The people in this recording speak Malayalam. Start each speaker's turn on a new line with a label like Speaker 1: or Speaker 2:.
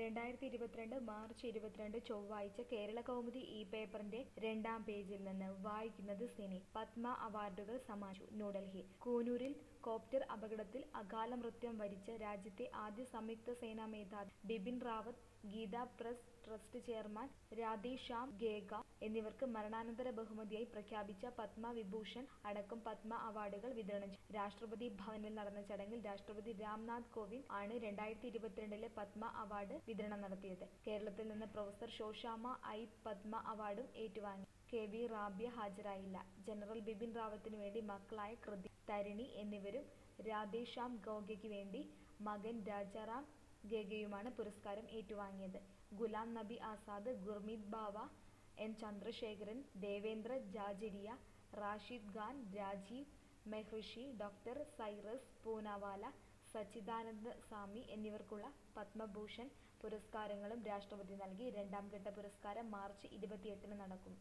Speaker 1: രണ്ടായിരത്തി ഇരുപത്തിരണ്ട് മാർച്ച് ഇരുപത്തിരണ്ട് ചൊവ്വാഴ്ച കേരള കൗമുദി ഈ പേപ്പറിന്റെ രണ്ടാം പേജിൽ നിന്ന് വായിക്കുന്നത് സിനി പത്മ അവാർഡുകൾ സമ്മാനിച്ചു ന്യൂഡൽഹി കൂനൂരിൽ കോപ്റ്റർ അപകടത്തിൽ അകാല മൃത്യം വരിച്ച രാജ്യത്തെ ആദ്യ സംയുക്ത സേനാ മേധാവി Bipin Rawat Geeta press trust chairman Radheshyam ഗേഗ എന്നിവർക്ക് മരണാനന്തര ബഹുമതിയായി പ്രഖ്യാപിച്ച പത്മ വിഭൂഷൺ അടക്കം പത്മ അവാർഡുകൾ വിതരണം ചെയ്തു രാഷ്ട്രപതി ഭവനിൽ നടന്ന ചടങ്ങിൽ രാഷ്ട്രപതി രാംനാഥ് കോവിന്ദ് ആണ് രണ്ടായിരത്തി ഇരുപത്തിരണ്ടിലെ പത്മ അവാർഡ് വിതരണം നടത്തിയത് കേരളത്തിൽ നിന്ന് പ്രൊഫസർ ശോശാമ ഐ പത്മ അവാർഡും ഏറ്റുവാങ്ങി കെ വി റാബ്യ ഹാജരായില്ല ജനറൽ ബിപിൻ റാവത്തിനു വേണ്ടി മക്കളായ കൃതി തരിണി എന്നിവരും രാധേശ്യാം ഗോഗയ്ക്ക് വേണ്ടി മകൻ രാജാറാം ഗേഗയുമാണ് പുരസ്കാരം ഏറ്റുവാങ്ങിയത് ഗുലാം നബി ആസാദ് ഗുർമീത് ബാവ എൻ ചന്ദ്രശേഖരൻ ദേവേന്ദ്ര ജാജരിയ റാഷിദ് ഖാൻ രാജീവ് മെഹ്റിഷി ഡോക്ടർ സൈറസ് പൂനാവാല സച്ചിദാനന്ദ സ്വാമി എന്നിവർക്കുള്ള പത്മഭൂഷൺ പുരസ്കാരങ്ങളും രാഷ്ട്രപതി നൽകി രണ്ടാം ഘട്ട പുരസ്കാരം മാർച്ച് ഇരുപത്തിയെട്ടിന് നടക്കും